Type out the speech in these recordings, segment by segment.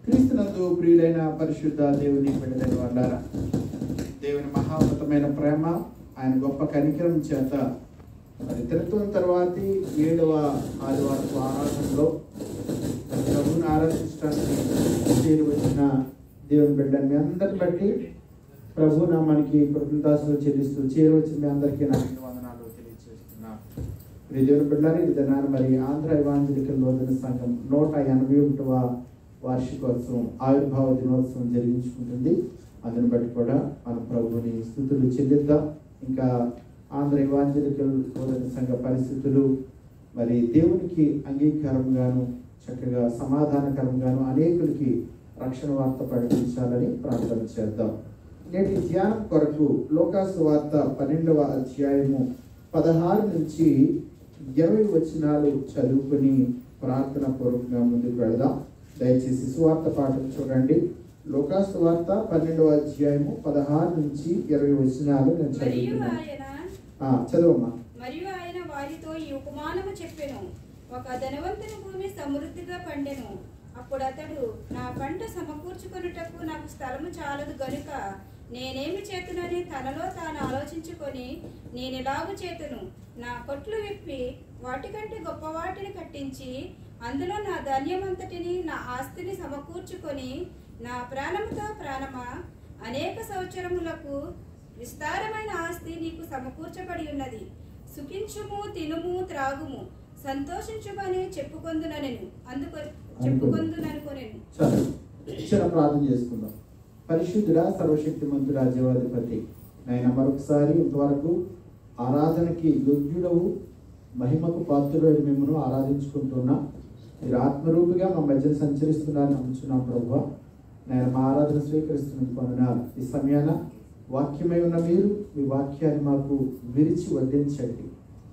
క్రీస్తునందు ప్రియులైన పరిశుద్ధ దేవుని బిడ్డలైన వాళ్ళారా దేవుని మహాన్నతమైన ప్రేమ ఆయన గొప్ప కనికరం చేత మరి తిరుగుతున్న తర్వాతి ఏడవ ఆదివారపు ఆరాధనలో ప్రభుని ఆరాధించడానికి చేరి వచ్చిన దేవుని బిడ్డ మీ అందరిని బట్టి ప్రభు నామానికి కృతజ్ఞతాసులు చెల్లిస్తూ చేరి వచ్చిన మీ అందరికీ నా వందనాలు తెలియజేస్తున్నా ప్రియ దేవుని బిడ్డలారా ఇది దినాన్ని మరి ఆంధ్ర ఇవాంజలికల్ లోదన సంఘం నూట ఎనభై ఒకటవ వార్షికోత్సవం ఆవిర్భావ దినోత్సవం జరిగించుకుంటుంది అందుని బట్టి కూడా మన ప్రభుని స్థుతులు చెల్లిద్దాం ఇంకా ఆంధ్ర ఇవాంజలికల్ బోధన సంఘ పరిస్థితులు మరి దేవునికి అంగీకారంగాను చక్కగా సమాధానకరంగాను అనేకులకి రక్షణ వార్త ప్రకటించాలని ప్రార్థన చేద్దాం నేటి ధ్యానం కొరకు లోకాసు వార్త పన్నెండవ అధ్యాయము పదహారు నుంచి ఇరవై వచనాలు చదువుకుని ప్రార్థన పూర్వకంగా ముందుకు వెళదాం దయచేసి సువార్త పాఠం చూడండి లోకాసు వార్త పన్నెండవ అధ్యాయము పదహారు నుంచి ఇరవై వచనాలు నేను మరియు చదువుకున్నాను ఆయన ఆ, చదవమ్మా మరియు ఆయన వారితో ఈ ఉపమానము చెప్పెను ఒక ధనవంతుని భూమి సమృద్ధిగా పండెను అప్పుడు అతడు నా పంట సమకూర్చుకొనుటకు నాకు స్థలము చాలదు గనుక నేనేమి చేతునని తనలో తాను ఆలోచించుకొని నేను ఎలాగు చేతును నా కొట్లు విప్పి వాటికంటే గొప్ప వాటిని కట్టించి అందులో నా ధాన్యమంతటిని నా ఆస్తిని సమకూర్చుకొని నా ప్రాణముతో ప్రాణమా అనేక సంవత్సరములకు విస్తారమైన ఆస్తి నీకు సమకూర్చబడి ఉన్నది సుఖించుము తినుము త్రాగుము సంతోషించుమని చెప్పుకొందుననెను అందుకు చెప్పుకొందుననుకొనెను సరే చిన్న ప్రార్థన చేసుకుందాం పరిశుద్ధుడా సర్వశక్తిమంతుడా జీవాధిపతి నాయన మరొకసారి ఇంతవరకు ఆరాధనకి యోగ్యుడవు మహిమకు పాత్రుడైన మిమ్మల్ని ఆరాధించుకుంటున్నా మీరు ఆత్మరూపిగా మా మధ్యన సంచరిస్తున్నారని నమ్ముచున్నాం ప్రభు నేను మా ఆరాధన స్వీకరిస్తున్నందుకు వందనాలు ఈ సమయాన వాక్యమై ఉన్న మీరు మీ వాక్యాన్ని మాకు విరిచి వడ్డించండి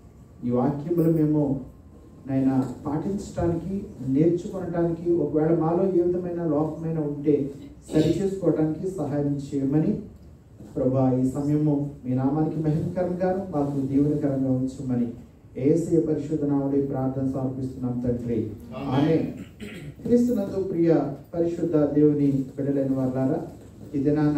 ఈ వాక్యములు మేము నాయన పాటించడానికి నేర్చుకోవడానికి ఒకవేళ మాలో ఏ విధమైన లోపమైన ఉంటే సరి చేసుకోవడానికి సహాయం చేయమని ప్రభా ఈ సమయము మీ నామానికి మహిమకరంగాను మాకు దీవెనకరంగా ఉంచమని ఏసయ పరిశుద్ధ నాముడి ప్రార్థన సమర్పిస్తున్నాం తండ్రి ఆమె క్రీస్తునందు ప్రియ పరిశుద్ధ దేవుని బిడలైన వాళ్ళారా ఈ దినాన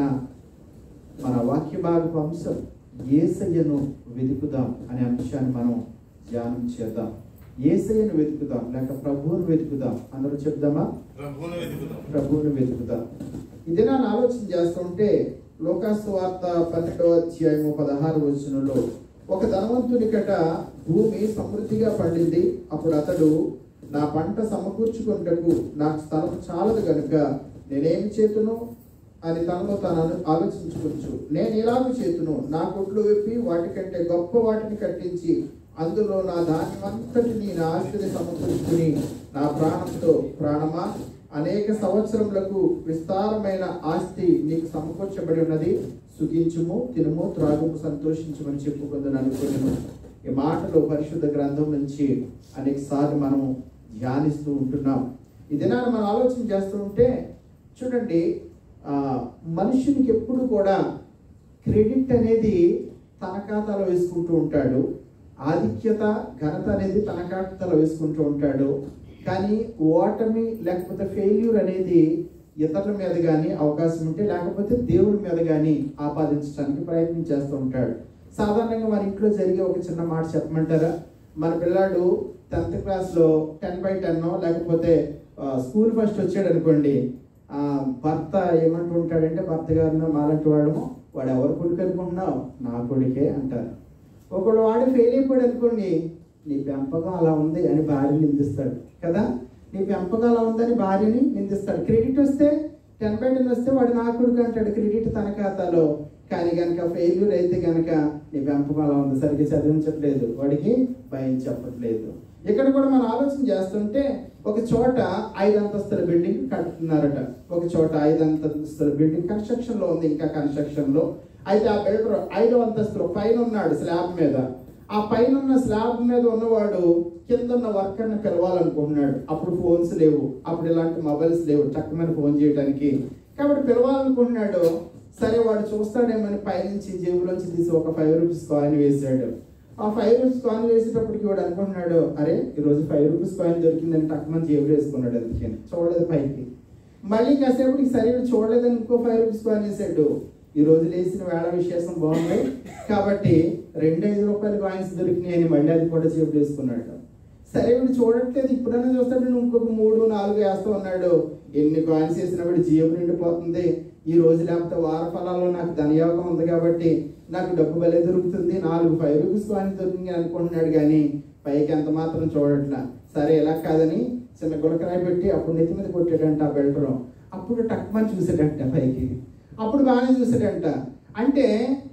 మన వాక్య భాగపు అంశం ఏసయ్యను వెతుకుదాం అనే అంశాన్ని మనం ధ్యానం చేద్దాం ఏసయ్యను వెతుకుదాం లేక ప్రభువును వెతుకుదాం అందరూ చెప్దామా ప్రభువును వెతుకుదాం ప్రభువును వెతుకుదాం ఇది నేను ఆలోచన చేస్తుంటే లోకాసు వార్త పన్నెండవ అధ్యాయము పదహారు వచనంలో ఒక ధనవంతుని కట భూమి సమృద్ధిగా పండింది అప్పుడు అతడు నా పంట సమకూర్చుకుంటకు నాకు స్థలం చాలదు గనుక నేనేం చేతును అని తనలో తాను ఆలోచించుకోవచ్చు నేను ఎలాగ చేతును నా కొట్లు విప్పి వాటికంటే గొప్ప వాటిని కట్టించి అందులో నా ధాన్యమంతటిని నా ఆస్తిని సమకూర్చుకుని నా ప్రాణంతో ప్రాణమా అనేక సంవత్సరములకు విస్తారమైన ఆస్తి నీకు సమకూర్చబడి ఉన్నది సుఖించుము తినుము త్రాగుము సంతోషించుమని చెప్పుకుందని అనుకున్నాను ఈ మాటలు పరిశుద్ధ గ్రంథం నుంచి అనేక సార్లు మనము ధ్యానిస్తూ ఉంటున్నాం ఈ దినాన్ని మనం ఆలోచన చేస్తూ ఉంటే చూడండి ఆ, మనుషునికి ఎప్పుడు కూడా క్రెడిట్ అనేది తన ఖాతాలో వేసుకుంటూ ఉంటాడు ఆధిక్యత ఘనత అనేది తన ఖాతాలో వేసుకుంటూ ఉంటాడు కానీ ఓటమి లేకపోతే ఫెయిల్యూర్ అనేది ఇతరుల మీద కానీ అవకాశం ఉంటే లేకపోతే దేవుడి మీద కానీ ఆపాదించడానికి ప్రయత్నం చేస్తూ ఉంటాడు సాధారణంగా మన ఇంట్లో జరిగే ఒక చిన్న మాట చెప్పమంటారా మన పిల్లాడు టెన్త్ క్లాస్లో టెన్ బై టెన్ లేకపోతే ఆ, స్కూల్ ఫస్ట్ వచ్చాడు అనుకోండి ఆ, భర్త ఏమంటూ ఉంటాడంటే భర్త గారిని మాలాంటి వాడము వాడు ఎవరు కొడుకు అనుకుంటున్నావు నా కొడుకే అంటారు ఒకడు వాడు ఫెయిల్ అయిపోయాడు అనుకోండి నీ పెంపకం అలా ఉంది అని భార్యని నిందిస్తాడు కదా నీ పెంపకం అలా ఉందని భార్యని నిందిస్తాడు క్రెడిట్ వస్తే టెన్ బై టెన్ వస్తే వాడు నా కొడుకు అంటాడు క్రెడిట్ తన ఖాతాలో కానీ కనుక ఫెయిల్యూర్ అయితే కనుక నీ పెంపకం అలా ఉంది సరిగ్గా చదివించట్లేదు వాడికి భయం చెప్పట్లేదు ఇక్కడ కూడా మనం ఆలోచన చేస్తుంటే ఒక చోట ఐదు అంతస్తుల బిల్డింగ్ కడుతున్నారట ఒక చోట ఐదు అంతస్తుల బిల్డింగ్ కన్స్ట్రక్షన్ లో ఉంది ఇంకా కన్స్ట్రక్షన్ లో అయితే ఆ బిల్డర్ ఐదో అంతస్తులో పైన ఉన్నాడు స్లాబ్ మీద ఆ పైన ఉన్న స్లాబ్ మీద ఉన్నవాడు కింద ఉన్న వర్కర్ని పిలవాలనుకుంటున్నాడు అప్పుడు ఫోన్స్ లేవు అప్పుడు ఇలాంటి మొబైల్స్ లేవు చక్కమని ఫోన్ చేయడానికి కాబట్టి పిలవాలనుకుంటున్నాడు సరే వాడు చూస్తాడేమని పైనుంచి జేబులోంచి తీసి ఒక ఫైవ్ రూపీస్ కాయిన్ వేసాడు ఆ ఫైవ్ రూపీస్ కాయిన్ వేసేటప్పటికి వాడు అనుకుంటున్నాడు అరే ఈ రోజు ఫైవ్ రూపీస్ కాయిన్ దొరికిందని టక్కుమని జేబులో వేసుకున్నాడు అందుకని చూడలేదు పైకి మళ్ళీ కాసేపటికి సరిగ్గా చూడలేదని ఇంకో ఫైవ్ రూపీస్ కాయిన్ ఈ రోజు లేచిన వేళ విశేషం బాగుంది కాబట్టి రెండు ఐదు రూపాయల కాయిన్స్ దొరికినాయి అని మళ్ళీ అది కూడా చేపు చేసుకున్నాడు సరే వీడు చూడట్లేదు ఇప్పుడైనా చూస్తాడు నేను ఇంకొక మూడు నాలుగు వేస్తా ఉన్నాడు ఎన్ని కాయిన్స్ వేసినా వీడు జేబు నిండిపోతుంది ఈ రోజు లేకపోతే వార ఫలాల్లో నాకు ధనయోగం ఉంది కాబట్టి నాకు డబ్బు భలే దొరుకుతుంది నాలుగు ఫైవ్ రూపీస్ కాయిన్స్ దొరికింది అనుకుంటున్నాడు కానీ పైకి ఎంత మాత్రం చూడట్లా సరే ఇలా కాదని చిన్న గులకరాయి పెట్టి అప్పుడు నెత్తి మీద కొట్టాడంట ఆ బెల్టరం అప్పుడు టక్మని చూసాడంట పైకి అప్పుడు బాగానే చూసాడంట అంటే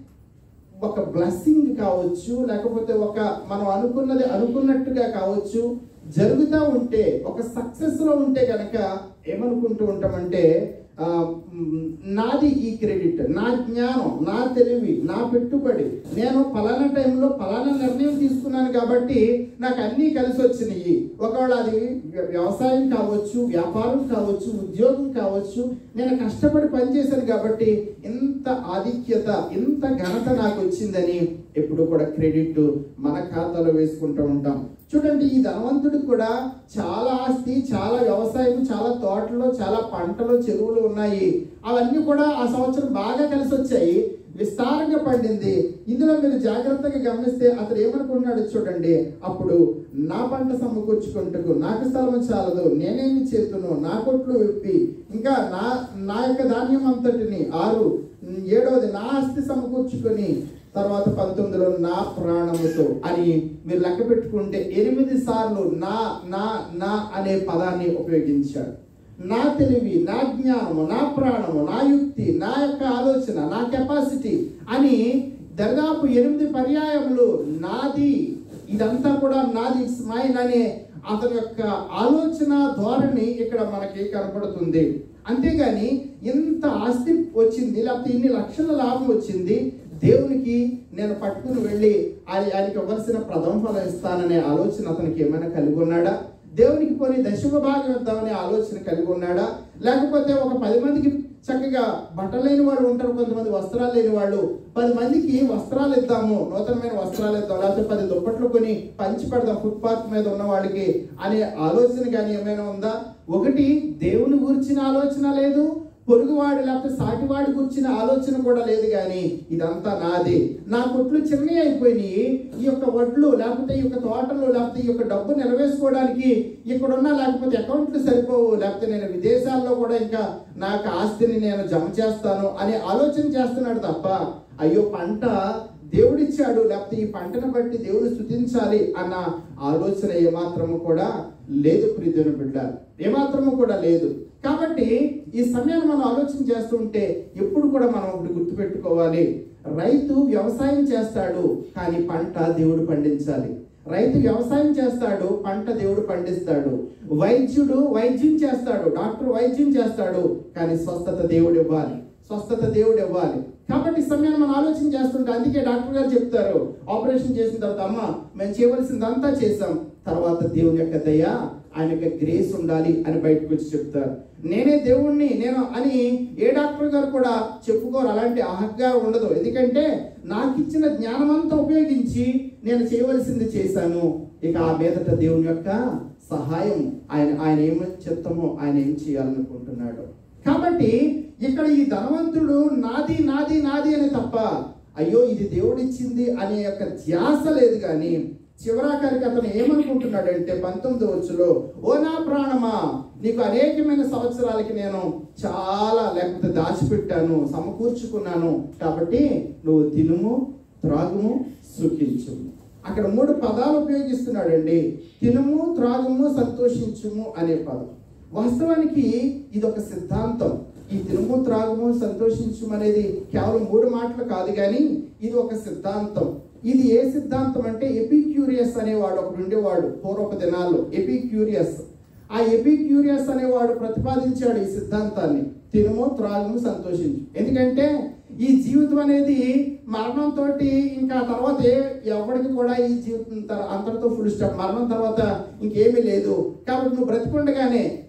ఒక బ్లెస్సింగ్ కావచ్చు లేకపోతే ఒక మనం అనుకున్నది అనుకున్నట్టుగా కావచ్చు జరుగుతూ ఉంటే ఒక సక్సెస్ లో ఉంటే కనుక ఏమనుకుంటూ ఉంటామంటే ఆ, మ్, నాది ఈ క్రెడిట్ నా జ్ఞానం నా తెలివి నా పెట్టుబడి నేను ఫలానా టైంలో ఫలానా నిర్ణయం తీసుకున్నాను కాబట్టి నాకు అన్నీ కలిసి వచ్చినాయి ఒకవేళ అది వ్య- వ్యవసాయం కావచ్చు వ్యాపారం కావచ్చు ఉద్యోగం కావచ్చు నేను కష్టపడి పనిచేశాను కాబట్టి ఇంత ఆధిక్యత ఇంత ఘనత నాకు వచ్చిందని ఎప్పుడు కూడా క్రెడిట్ మన ఖాతాలో వేసుకుంటూ ఉంటాం చూడండి ఈ ధనవంతుడికి కూడా చాలా ఆస్తి చాలా వ్యవసాయం చాలా తోటలు చాలా పంటలు చెరువులు ఉన్నాయి అవన్నీ కూడా ఆ సంవత్సరం బాగా కలిసి వచ్చాయి విస్తారంగా పండింది ఇందులో మీరు జాగ్రత్తగా గమనిస్తే అతడు ఏమనుకున్నాడు చూడండి అప్పుడు నా పంట సమకూర్చుకుంటకు నాకు స్థలం చాలదు నేనేమి చేతును నా కొట్లు విప్పి ఇంకా నా నా యొక్క ధాన్యం అంతటిని ఆరు ఏడవది నా ఆస్తి సమకూర్చుకొని తర్వాత పంతొమ్మిదిలో నా ప్రాణముతో అని మీరు లెక్క పెట్టుకుంటే ఎనిమిది సార్లు నా నా నా అనే పదాన్ని ఉపయోగించాడు నా తెలివి నా జ్ఞానము నా ప్రాణము నా యుక్తి నా యొక్క ఆలోచన నా కెపాసిటీ అని దాదాపు ఎనిమిది పర్యాయములు నాది ఇదంతా కూడా నాది ఇట్స్ మైన్ అనే అతని యొక్క ఆలోచన ధోరణి ఇక్కడ మనకి కనపడుతుంది అంతేగాని ఇంత ఆస్తి వచ్చింది లేకపోతే ఇన్ని లక్షల లాభం వచ్చింది దేవునికి నేను పట్టుకుని వెళ్ళి ఆయన ఆయనకి ఇవ్వాల్సిన ప్రథమ ఫలం ఇస్తాననే ఆలోచన అతనికి ఏమైనా కలిగి ఉన్నాడా దేవునికి పోనీ దశమ భాగం ఇద్దామనే ఆలోచన కలిగి ఉన్నాడా లేకపోతే ఒక పది మందికి చక్కగా బట్టలు లేని వాళ్ళు ఉంటారు కొంతమంది వస్త్రాలు లేని వాళ్ళు పది మందికి వస్త్రాలు ఇద్దాము నూతనమైన వస్త్రాలు ఇద్దాం లేకపోతే పది దుప్పట్లు కొని పంచి పెడదాం ఫుట్పాత్ మీద ఉన్న వాళ్ళకి అనే ఆలోచన కానీ ఏమైనా ఉందా ఒకటి దేవుని గురించిన ఆలోచన లేదు పొరుగువాడు లేకపోతే సాటివాడి గురించిన ఆలోచన కూడా లేదు కానీ ఇదంతా నాది నా కొట్లు చిన్నవి అయిపోయినాయి ఈ యొక్క వడ్లు లేకపోతే ఈ యొక్క తోటలు లేకపోతే ఈ యొక్క డబ్బు నిలవేసుకోవడానికి ఇక్కడున్న లేకపోతే అకౌంట్లు సరిపోవు లేకపోతే నేను విదేశాల్లో కూడా ఇంకా నాకు ఆస్తిని నేను జమ చేస్తాను అనే ఆలోచన చేస్తున్నాడు తప్ప అయ్యో పంట దేవుడిచ్చాడు లేకపోతే ఈ పంటను బట్టి దేవుడు స్థుతించాలి అన్న ఆలోచన ఏమాత్రము కూడా లేదు ప్రియమైన బిడ్డ ఏమాత్రము కూడా లేదు కాబట్టి ఈ సమయాన్ని మనం ఆలోచన చేస్తుంటే ఎప్పుడు కూడా మనం ఒకటి గుర్తుపెట్టుకోవాలి రైతు వ్యవసాయం చేస్తాడు కానీ పంట దేవుడు పండించాలి రైతు వ్యవసాయం చేస్తాడు పంట దేవుడు పండిస్తాడు వైద్యుడు వైద్యం చేస్తాడు డాక్టర్ వైద్యం చేస్తాడు కానీ స్వస్థత దేవుడు ఇవ్వాలి స్వస్థత దేవుడు ఇవ్వాలి కాబట్టి ఈ సమయాన్ని మనం ఆలోచన చేస్తుంటే అందుకే డాక్టర్ గారు చెప్తారు ఆపరేషన్ చేసిన తర్వాత అమ్మ మేము చేయవలసిందంతా చేసాం తర్వాత దేవుని యొక్క దయ ఆయన యొక్క గ్రేస్ ఉండాలి అని బయటకు వచ్చి చెప్తారు నేనే దేవుణ్ణి నేను అని ఏ డాక్టర్ గారు కూడా చెప్పుకోరు అలాంటి అహంకారం ఉండదు ఎందుకంటే నాకు ఇచ్చిన జ్ఞానమంతా ఉపయోగించి నేను చేయవలసింది చేశాను ఇక ఆ మీదట దేవుని యొక్క సహాయం ఆయన ఆయన ఏమి చెప్తామో ఆయన ఏం చేయాలనుకుంటున్నాడు కాబట్టి ఇక్కడ ఈ ధనవంతుడు నాది నాది నాది అని తప్ప అయ్యో ఇది దేవుడిచ్చింది అనే యొక్క ధ్యాస లేదు కానీ చివరాఖరికి అతను ఏమనుకుంటున్నాడంటే పంతొమ్మిది వచ్చులో ఓ నా ప్రాణమా నీకు అనేకమైన సంవత్సరాలకి నేను చాలా లేకపోతే దాచిపెట్టాను సమకూర్చుకున్నాను కాబట్టి నువ్వు తినుము త్రాగుము సుఖించు అక్కడ మూడు పదాలు ఉపయోగిస్తున్నాడండి తినుము త్రాగుము సంతోషించుము అనే పదం వాస్తవానికి ఇది ఒక సిద్ధాంతం ఈ తినుము త్రాగుము సంతోషించుము అనేది కేవలం మూడు మాటలు కాదు కానీ ఇది ఒక సిద్ధాంతం ఇది ఏ సిద్ధాంతం అంటే ఎపిక్యూరియస్ అనేవాడు ఒకడు ఉండేవాడు పూర్వపు దినాల్లో ఎపిక్యూరియస్ ఆ ఎపిక్యూరియస్ అనేవాడు ప్రతిపాదించాడు ఈ సిద్ధాంతాన్ని తినుము త్రాగుము సంతోషించు ఎందుకంటే ఈ జీవితం అనేది మరణంతో ఇంకా తర్వాత ఏ ఎవరికి కూడా ఈ జీవితం తర- అంతటితో ఫుల్ స్టాప్ మరణం తర్వాత ఇంకేమీ లేదు కాబట్టి నువ్వు బ్రతికుండగానే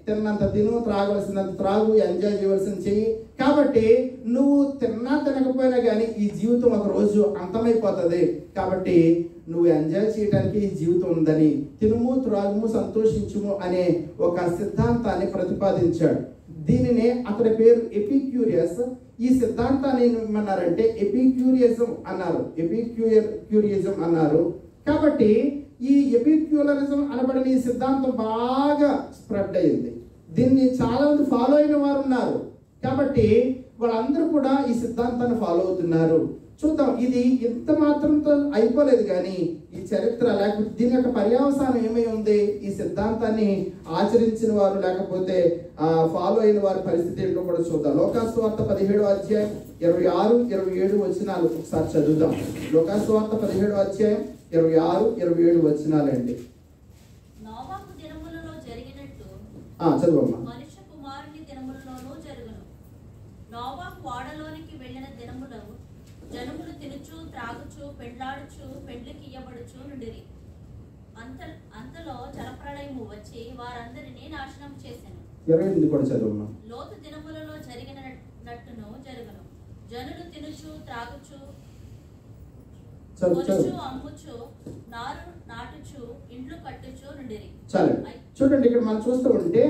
తిన్నంత తిను త్రాగవలసినంత త్రాగు ఎంజాయ్ చేయవలసిన చెయ్యి కాబట్టి నువ్వు తిన్నా తినకపోయినా కానీ ఈ జీవితం ఒక రోజు అంతమైపోతుంది కాబట్టి నువ్వు ఎంజాయ్ చేయడానికి ఈ జీవితం ఉందని తినుము త్రాగుము సంతోషించుము అనే ఒక సిద్ధాంతాన్ని ప్రతిపాదించాడు దీనినే అతని పేరు ఎపిక్యూరియస్ ఈ సిద్ధాంతాన్ని ఏమన్నారంటే ఎపిక్యూరియజం అన్నారు ఎపిక్యూరియజం అన్నారు కాబట్టి ఈ ఎపిక్యూలరిజం అనబడిన ఈ సిద్ధాంతం బాగా స్ప్రెడ్ అయింది దీన్ని చాలా మంది ఫాలో అయిన వారు ఉన్నారు కాబట్టి వాళ్ళందరూ కూడా ఈ సిద్ధాంతాన్ని ఫాలో అవుతున్నారు చూద్దాం ఇది ఎంత మాత్రంతో అయిపోలేదు కానీ ఈ చరిత్ర లేకపోతే దీని యొక్క పర్యావసానం ఏమై ఉంది ఈ సిద్ధాంతాన్ని ఆచరించిన వారు లేకపోతే ఫాలో అయిన వారి పరిస్థితి ఏంటో కూడా చూద్దాం లోకాసు వార్త పదిహేడు అధ్యాయం ఇరవై ఆరు ఇరవై ఏడు వచనాలు ఒకసారి చదువుదాం లోకాసు వార్త పదిహేడు అధ్యాయం ఇరవై ఆరు ఇరవై ఏడు వచనాలండి నోవాహు దినములలో జరిగినట్టు ఆ, చదువమ్మా మనుష్య కుమారుని దినములలోనూ జరుగును నోవాహు వాడలోనికి వెళ్ళిన దినములు జనములు తినుచు త్రాగుచు పెండ్లాడుచు పెండ్లికి ఇయ్యబడుచు నుండిరి అంత అంతలో జలప్రళయము వచ్చి వారందరినీ నాశనం చేసెను ఇరవై ఎనిమిది కూడా చదువమ్మా లోతు దినములలో జరిగిన నట్టును జరుగును జనులు తినుచు త్రాగుచు చదువు కొనుచు చదువు అమ్ముచు నారు నాటుచు ఇండ్లు కట్టుచు నుండిరి చాలండి చూడండి ఇక్కడ మనం చూస్తూ ఉంటే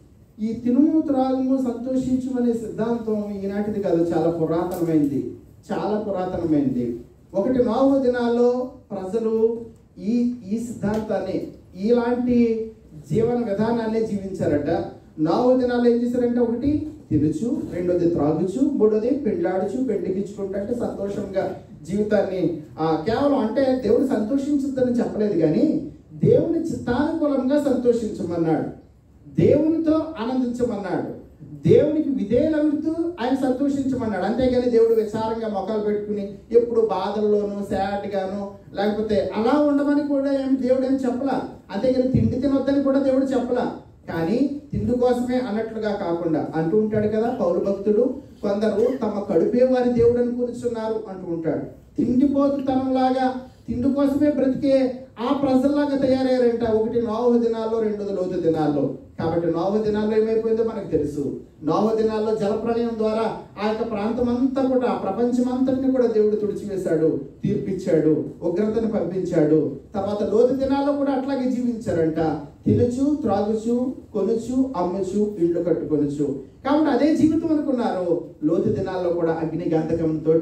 ఈ తినుము త్రాగుము సంతోషించు అనే సిద్ధాంతం ఈనాటిది కాదు చాలా పురాతనమైంది చాలా పురాతనమైంది ఒకటి నాలుగు దినాల్లో ప్రజలు ఈ ఈ సిద్ధాంతాన్ని ఇలాంటి జీవన విధానాన్ని జీవించారట నాలుగు దినాల్లో ఏం చేశారంటే ఒకటి తినుచు రెండోది త్రాగుచు మూడోది పెండ్లాడుచు పెండిగించుకుంటూ అంటే సంతోషంగా జీవితాన్ని ఆ, కేవలం అంటే దేవుడు సంతోషించద్దని చెప్పలేదు కానీ దేవుని చిత్తానుకూలంగా సంతోషించమన్నాడు దేవునితో ఆనందించమన్నాడు దేవునికి విధేయులవుతూ ఆయన సంతోషించమన్నాడు అంతేగాని దేవుడు విచారంగా మొక్కలు పెట్టుకుని ఎప్పుడు బాధల్లోనూ sad గాను లేకపోతే అలా ఉండమని కూడా ఏం దేవుడు ఏం చెప్పలా అంతేగాని తిండి తినొద్దని కూడా దేవుడు చెప్పలా కానీ తిండి కోసమే అన్నట్లుగా కాకుండా అంటూ ఉంటాడు కదా పౌరు భక్తుడు కొందరు తమ కడుపే వారి దేవుడు అని కూర్చున్నారు అంటూ ఉంటాడు తిండిపోతుతనంలాగా తిండి కోసమే బ్రతికే ఆ ప్రజల్లాగా తయారయ్యారంట ఒకటి నోవ దినాల్లో రెండోది లోతు దినాల్లో కాబట్టి నోవ దినాల్లో ఏమైపోయిందో మనకు తెలుసు నోవ దినాల్లో జలప్రలయం ద్వారా ఆ యొక్క ప్రాంతం అంతా కూడా ఆ ప్రపంచం అంతటిని కూడా దేవుడు తుడిచివేశాడు తీర్పిచ్చాడు ఉగ్రతను పంపించాడు తర్వాత లోతు దినాల్లో కూడా అట్లాగే జీవించారంట తినుచు త్రాగుచు కొనుచు అమ్ముచు ఇళ్ళు కట్టుకొనుచు కాబట్టి అదే జీవితం అనుకున్నారు లోతు దినాల్లో కూడా అగ్ని గంధకంతో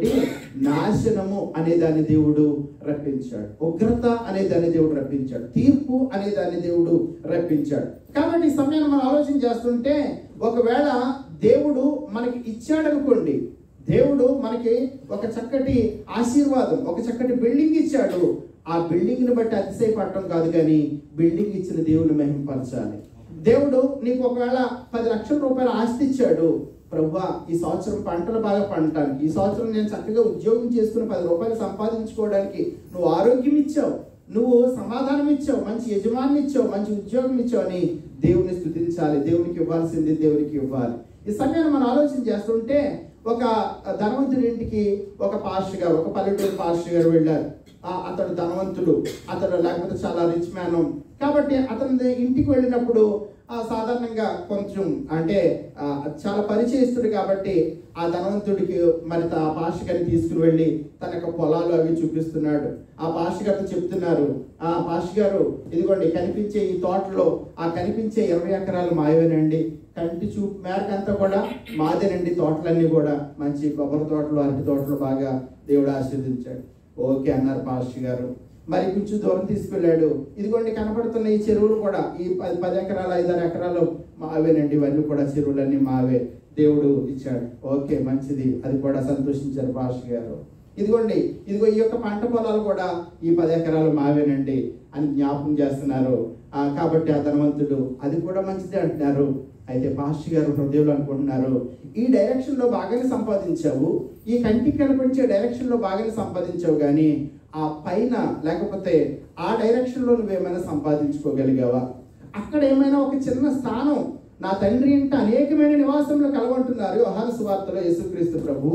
నాశనము అనే దాన్ని దేవుడు రప్పించాడు ఉగ్రత అనే దాన్ని దేవుడు రప్పించాడు తీర్పు అనే దాన్ని దేవుడు రప్పించాడు కాబట్టి ఈ సమయాన్ని మనం ఆలోచన చేస్తుంటే ఒకవేళ దేవుడు మనకి ఇచ్చాడు అనుకోండి దేవుడు మనకి ఒక చక్కటి ఆశీర్వాదం ఒక చక్కటి బిల్డింగ్ ఇచ్చాడు ఆ బిల్డింగ్ ని బట్టి అతిశయపడటం కాదు కానీ బిల్డింగ్ ఇచ్చిన దేవుని మహింపరచాలి దేవుడు నీకు ఒకవేళ పది లక్షల రూపాయల ఆస్తి ఇచ్చాడు ప్రభువా ఈ సంవత్సరం పంటలు బాగా పండటానికి ఈ సంవత్సరం నేను చక్కగా ఉద్యోగం చేసుకుని పది రూపాయలు సంపాదించుకోవడానికి నువ్వు ఆరోగ్యం ఇచ్చావు నువ్వు సమాధానం ఇచ్చావు మంచి యజమాని ఇచ్చావు మంచి ఉద్యోగం ఇచ్చావు అని దేవుని స్థుతించాలి దేవునికి ఇవ్వాల్సింది దేవునికి ఇవ్వాలి ఈ సమయాన్ని మనం ఆలోచన చేస్తుంటే ఒక ధనవంతుడి ఇంటికి ఒక పాస్టర్ గారు ఒక పల్లెటూరు పాస్టర్ గారు వెళ్ళారు ఆ, అతడు ధనవంతుడు అతడు లేకపోతే చాలా రిచ్ మ్యాన్ కాబట్టి అతని ఇంటికి వెళ్ళినప్పుడు ఆ, సాధారణంగా కొంచెం అంటే ఆ, చాలా పరిచయస్తుడు కాబట్టి ఆ ధనవంతుడికి మరి ఆ పాస్టర్ గారిని తీసుకుని వెళ్ళి తన యొక్క పొలాలు అవి చూపిస్తున్నాడు ఆ పాస్టర్ గారితో చెప్తున్నారు ఆ పాస్టర్ గారు ఇదిగోండి కనిపించే ఈ తోటలో ఆ కనిపించే ఇరవై ఎకరాలు మాయవేనండి కంటి చూపు మేరకంతా కూడా మాదేనండి తోటలన్నీ కూడా మంచి కొబ్బరి తోటలు అరటి తోటలు బాగా దేవుడు ఆశీర్వదించాడు ఓకే అన్నారు పాస్టర్ గారు మరి కొంచెం దూరం తీసుకెళ్ళాడు ఇదిగోండి కనపడుతున్న ఈ చెరువులు కూడా ఈ పది పది ఎకరాలు ఐదారు ఎకరాలు మావేనండి ఇవన్నీ కూడా చెరువులన్నీ మావే దేవుడు ఇచ్చాడు ఓకే మంచిది అది కూడా సంతోషించారు పాస్టర్ గారు ఇదిగోండి ఇదిగో ఈ యొక్క పంట పొలాలు కూడా ఈ పది ఎకరాలు మావేనండి అని జ్ఞాపకం చేస్తున్నారు ఆ, కాబట్టి ఆ ధనవంతుడు అది కూడా మంచిదే అంటున్నారు అయితే పాస్టర్ గారు హృదయంలో అనుకుంటున్నారు ఈ డైరెక్షన్ లో బాగానే సంపాదించావు ఈ కంటికి కనిపించే డైరెక్షన్ లో బాగానే సంపాదించావు కానీ ఆ పైన లేకపోతే ఆ డైరెక్షన్ లో నువ్వేమైనా సంపాదించుకోగలిగావా అక్కడ ఏమైనా ఒక చిన్న స్థానం నా తండ్రి ఇంట అనేకమైన నివాసంలో కలగంటున్నారు యోహాను సువార్తలో యేసుక్రీస్తు ప్రభు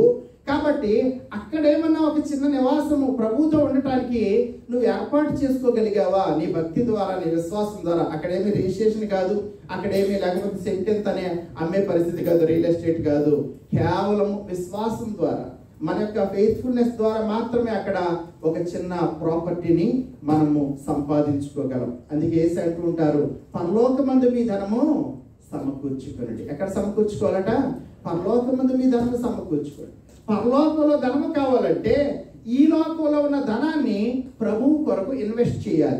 కాబట్టి అక్కడేమన్నా ఒక చిన్న నివాసము ప్రభుతో ఉండటానికి నువ్వు ఏర్పాటు చేసుకోగలిగావా నీ భక్తి ద్వారా నీ విశ్వాసం ద్వారా అక్కడేమి రిజిస్ట్రేషన్ కాదు అక్కడేమి లేకపోతే సెంటెన్స్ అనే అమ్మే పరిస్థితి కాదు రియల్ ఎస్టేట్ కాదు కేవలం విశ్వాసం ద్వారా మన యొక్క ఫెయిత్ఫుల్నెస్ ద్వారా మాత్రమే అక్కడ ఒక చిన్న ప్రాపర్టీని మనము సంపాదించుకోగలం అందుకే ఏసి అంటూ ఉంటారు పరలోకమందు మీ ధనము సమకూర్చుకోనండి ఎక్కడ సమకూర్చుకోవాలట పరలోకమందు మీ ధనము సమకూర్చుకోండి పరలోకంలో ధనము కావాలంటే ఈ లోకంలో ఉన్న ధనాన్ని ప్రభువు కొరకు ఇన్వెస్ట్ చేయాలి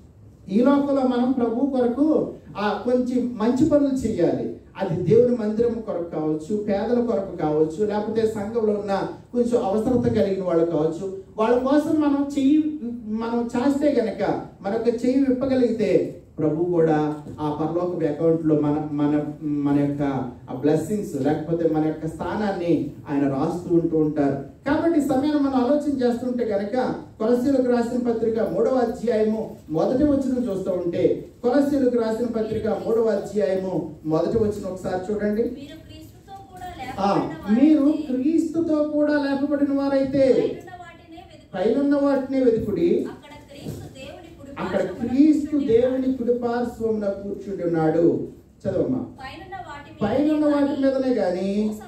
ఈ లోకంలో మనం ప్రభు కొరకు ఆ కొంచెం మంచి పనులు చేయాలి అది దేవుని మందిరం కొరకు కావచ్చు పేదల కొరకు కావచ్చు లేకపోతే సంఘంలో ఉన్న కొంచెం అవసరత కలిగిన వాళ్ళు కావచ్చు వాళ్ళ కోసం మనం చెయ్యి మనం చేస్తే గనక మనకు చెయ్యి విప్పగలిగితే ప్రభు కూడా ఆ పరలోక అకౌంట్లో మన మన మన యొక్క ఆ బ్లెస్సింగ్స్ లేకపోతే మన యొక్క స్థానాన్ని ఆయన రాస్తూ ఉంటూ ఉంటారు కాబట్టి ఈ సమయాన్ని మనం ఆలోచన చేస్తుంటే కనుక కొలసీలకు రాసిన పత్రిక మూడవ అధ్యాయము మొదటి వచ్చిన చూస్తూ ఉంటే కొలసీలకు రాసిన పత్రిక మూడవ అధ్యాయము మొదటి వచ్చిన ఒకసారి చూడండి మీరు క్రీస్తుతో కూడా ఆ లేపబడిన మీరు వారైతే క్రీస్తుతో కూడా లేపబడిన వారైతే పైనున్న వాటినే వెతుకుడి. పైనున్న వాటిని వెతుకుడి అక్కడ క్రీస్తు దేవుని కుడి అక్కడ పార్శ్వమున క్రీస్తు కూర్చుండి దేవుని కుడిపార్శ్వమున కూర్చుండి ఉన్నాడు చదవమ్మా పైనున్న వాటి మీద పైనున్న వాటి మీదనే గాని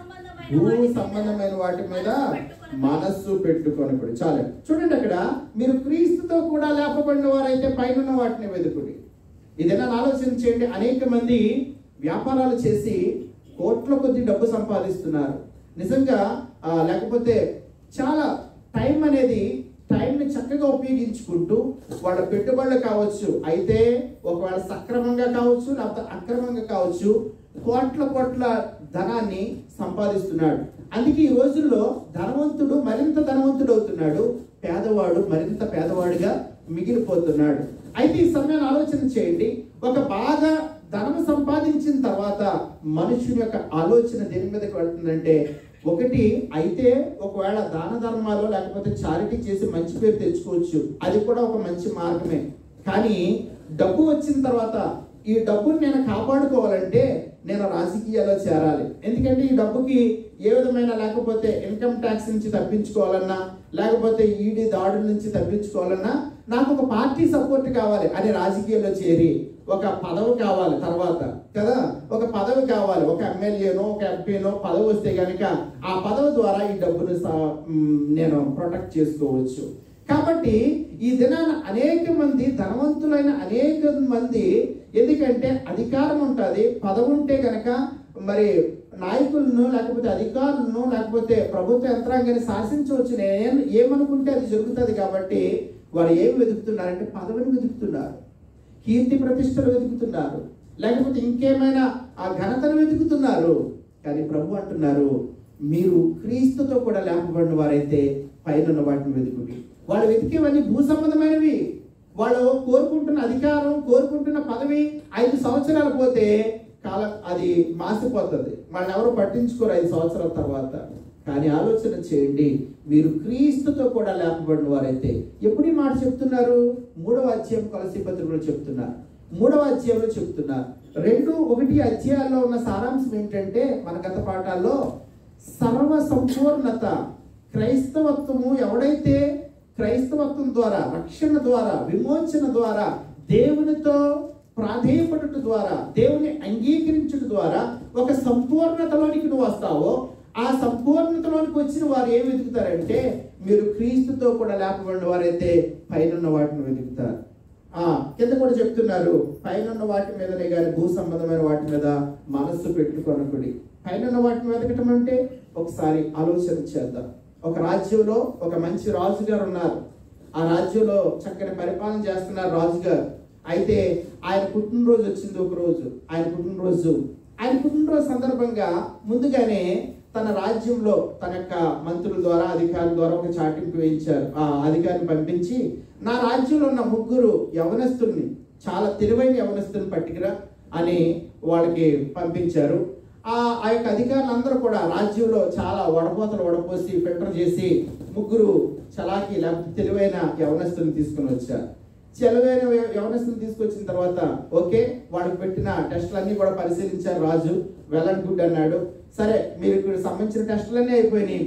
భూ సంబంధమైన భూ వాటి మీద సంబంధమైన వాటి మీద మనస్సు పెట్టుకొనకుడి. మనస్సు పెట్టుకొనకుడు చాలు చూడండి అక్కడ మీరు క్రీస్తుతో కూడా లేపబడిన వారైతే పైన వాటిని వెతుకుడి ఇదైనా ఆలోచన చేయండి అనేక మంది వ్యాపారాలు చేసి కోట్ల కొద్ది డబ్బు సంపాదిస్తున్నారు నిజంగా ఆ, లేకపోతే చాలా టైం అనేది టైంని చక్కగా ఉపయోగించుకుంటూ వాళ్ళ పెట్టుబడులు కావచ్చు అయితే ఒకవేళ సక్రమంగా కావచ్చు లేకపోతే అక్రమంగా కావచ్చు కోట్ల కోట్ల ధనాన్ని సంపాదిస్తున్నాడు అందుకే ఈ రోజుల్లో ధనవంతుడు మరింత ధనవంతుడు అవుతున్నాడు పేదవాడు మరింత పేదవాడిగా మిగిలిపోతున్నాడు అయితే ఈ సమయాన్ని ఆలోచన చేయండి ఒక బాగా ధనం సంపాదించిన తర్వాత మనుషుని యొక్క ఆలోచన దేని మీదకి వెళ్తుందంటే ఒకటి అయితే ఒకవేళ దాన ధర్మాలు లేకపోతే చారిటీ చేసి మంచి పేరు తెచ్చుకోవచ్చు అది కూడా ఒక మంచి మార్గమే కానీ డబ్బు వచ్చిన తర్వాత ఈ డబ్బుని నేను కాపాడుకోవాలంటే నేను రాజకీయాల్లో చేరాలి ఎందుకంటే ఈ డబ్బుకి ఏ విధమైన లేకపోతే ఇన్కమ్ ట్యాక్స్ నుంచి తప్పించుకోవాలన్నా లేకపోతే ఈడీ దాడుల నుంచి తప్పించుకోవాలన్నా నాకు ఒక పార్టీ సపోర్ట్ కావాలి అని రాజకీయాల్లో చేరి ఒక పదవి కావాలి తర్వాత కదా ఒక పదవి కావాలి ఒక ఎమ్మెల్యేనో ఒక ఎంపీనో పదవి వస్తే కనుక ఆ పదవి ద్వారా ఈ డబ్బును సా- మ్, నేను ప్రొటెక్ట్ చేసుకోవచ్చు కాబట్టి ఈ దినాన అనేక మంది ధనవంతులైన అనేక మంది ఎందుకంటే అధికారం ఉంటుంది పదవి ఉంటే గనక మరి నాయకులను లేకపోతే అధికారులను లేకపోతే ప్రభుత్వ యంత్రాంగాన్ని శాసించవచ్చు నేను ఏమనుకుంటే అది జరుగుతుంది కాబట్టి వారు ఏం వెతుకుతున్నారంటే పదవిని వెతుకుతున్నారు కీర్తి ప్రతిష్టలు వెతుకుతున్నారు లేకపోతే ఇంకేమైనా ఆ ఘనతను వెతుకుతున్నారు కానీ ప్రభు అంటున్నారు మీరు క్రీస్తుతో కూడా లేపబడిన వారైతే పైన వాటిని వెతుకుడి వాళ్ళు వెతికేవన్నీ భూ సంబంధమైనవి వాళ్ళు కోరుకుంటున్న అధికారం కోరుకుంటున్న పదవి ఐదు సంవత్సరాలు పోతే కాలం అది మాసిపోతుంది వాళ్ళని ఎవరు పట్టించుకోరు ఐదు సంవత్సరాల తర్వాత కానీ ఆలోచన చేయండి మీరు క్రీస్తుతో కూడా లేపబడిన వారైతే ఎప్పుడు ఈ మాట చెప్తున్నారు మూడవ అధ్యాయం కొలసి పత్రికలో చెప్తున్నారు మూడవ అధ్యాయంలో చెప్తున్నారు రెండు ఒకటి అధ్యాయాల్లో ఉన్న సారాంశం ఏంటంటే మన గత పాఠాల్లో సర్వ సంపూర్ణత క్రైస్తవత్వము ఎవడైతే క్రైస్తవత్వం ద్వారా రక్షణ ద్వారా విమోచన ద్వారా దేవునితో ప్రాధేయపడుట ద్వారా దేవుని అంగీకరించుట ద్వారా ఒక సంపూర్ణతలోనికి నువ్వు వస్తావో ఆ సంపూర్ణతలోనికి వచ్చిన వారు ఏం వెతుకుతారంటే మీరు క్రీస్తుతో కూడా లేపబడిన వారైతే పైన వాటిని వెతుకుతారు ఆ కింద కూడా చెప్తున్నారు పైన వాటి మీదనే కానీ భూ సంబంధమైన వాటి మీద మనస్సు పెట్టుకొనకుడి పైన వాటి వెతకటం అంటే ఒకసారి ఆలోచన చేద్దాం ఒక రాజ్యంలో ఒక మంచి రాజుగారు ఉన్నారు ఆ రాజ్యంలో చక్కని పరిపాలన చేస్తున్నారు రాజుగారు అయితే ఆయన పుట్టినరోజు వచ్చింది ఒక రోజు ఆయన పుట్టినరోజు ఆయన పుట్టినరోజు సందర్భంగా ముందుగానే తన రాజ్యంలో తన యొక్క మంత్రుల ద్వారా అధికారుల ద్వారా ఒక చాటింపు వేయించారు ఆ అధికారిని పంపించి నా రాజ్యంలో ఉన్న ముగ్గురు యవనస్తుల్ని చాలా తెలివైన యవనస్తుల్ని పట్టుకురా అని వాళ్ళకి పంపించారు ఆ ఆ యొక్క అధికారులందరూ కూడా రాజ్యంలో చాలా వడపోతలు వడపోసి ఫిల్టర్ చేసి ముగ్గురు చలాకి లేకపోతే తెలివైన యవనస్తుల్ని తీసుకుని వచ్చారు చెలవైన యవనస్తులు తీసుకొచ్చిన తర్వాత ఓకే వాళ్ళకి పెట్టిన టెస్టులన్నీ కూడా పరిశీలించారు రాజు వెల్ అండ్ గుడ్ అన్నాడు సరే మీరు ఇక్కడ సంబంధించిన టెస్టులన్నీ అయిపోయినాయి